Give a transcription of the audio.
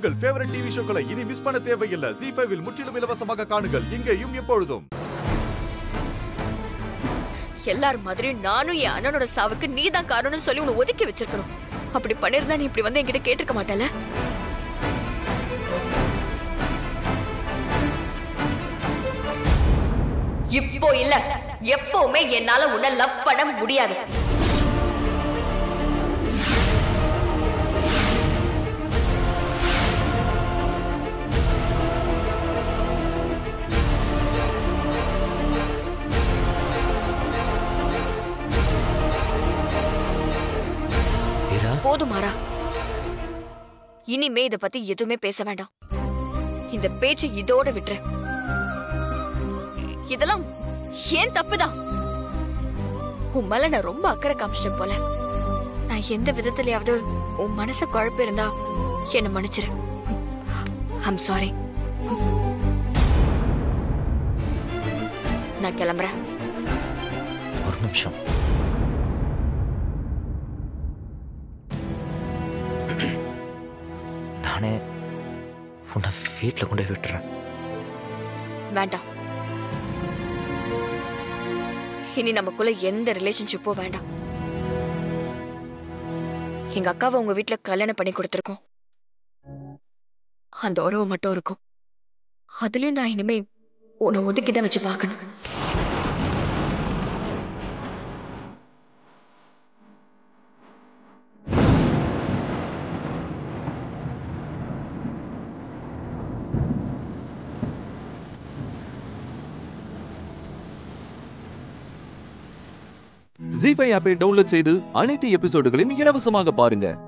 உங்கள் favourite TV ஷோக்களை இனி miss பண்ண தேவையில்லை ஜி ஃபைவில் முற்றிலும் இலவசமாக காணுங்கள் இங்கேயும் எப்பொழுதும் எல்லார் மாதிரி நானும் என் அண்ணனோட சாவுக்கு நீ தான் காரணம்னு சொல்லி உன்னை ஒதுக்கி வச்சிருக்கணும் அப்படி பண்ணிருந்தா நீ இப்படி வந்து என்கிட்ட கேட்டிருக்க மாட்டல இப்போ இல்ல எப்பவுமே என்னால உன்னை லவ் பண்ண முடியாது மீரா போதும் மாறா இனிமே இத பத்தி எதுவுமே பேச வேண்டாம் இந்த பேச்சு இதோட விட்டுரு இதெல்லாம் ஏன் தப்புதான் உன் மேல நான் ரொம்ப அக்கறை காமிச்சிட்டேன் போல நான் எந்த விதத்திலயாவது உன் மனச குழப்ப இருந்தா என்ன மன்னிச்சிரு ஐம் சாரி நான் கிளம்புறேன் ஒரு நிமிஷம் நானே உன்னை வீட்டில் கொண்டு போய் விட்டுறேன் வேண்டாம் இனி நமக்குள்ள எந்த ரிலேஷன்ஷிப்பும் வேண்டாம் எங்க அக்காவை உங்க வீட்ல கல்யாணம் பண்ணி கொடுத்துருக்கோம் அந்த உறவு மட்டும் இருக்கும் அதுலயும் நான் இனிமே உன்னை ஒதுக்கிதான் வச்சு பார்க்கணும் ஜி ஃபைவ் ஆப்பை டவுன்லோட் செய்து அனைத்து எபிசோடுகளையும் இலவசமாக பாருங்க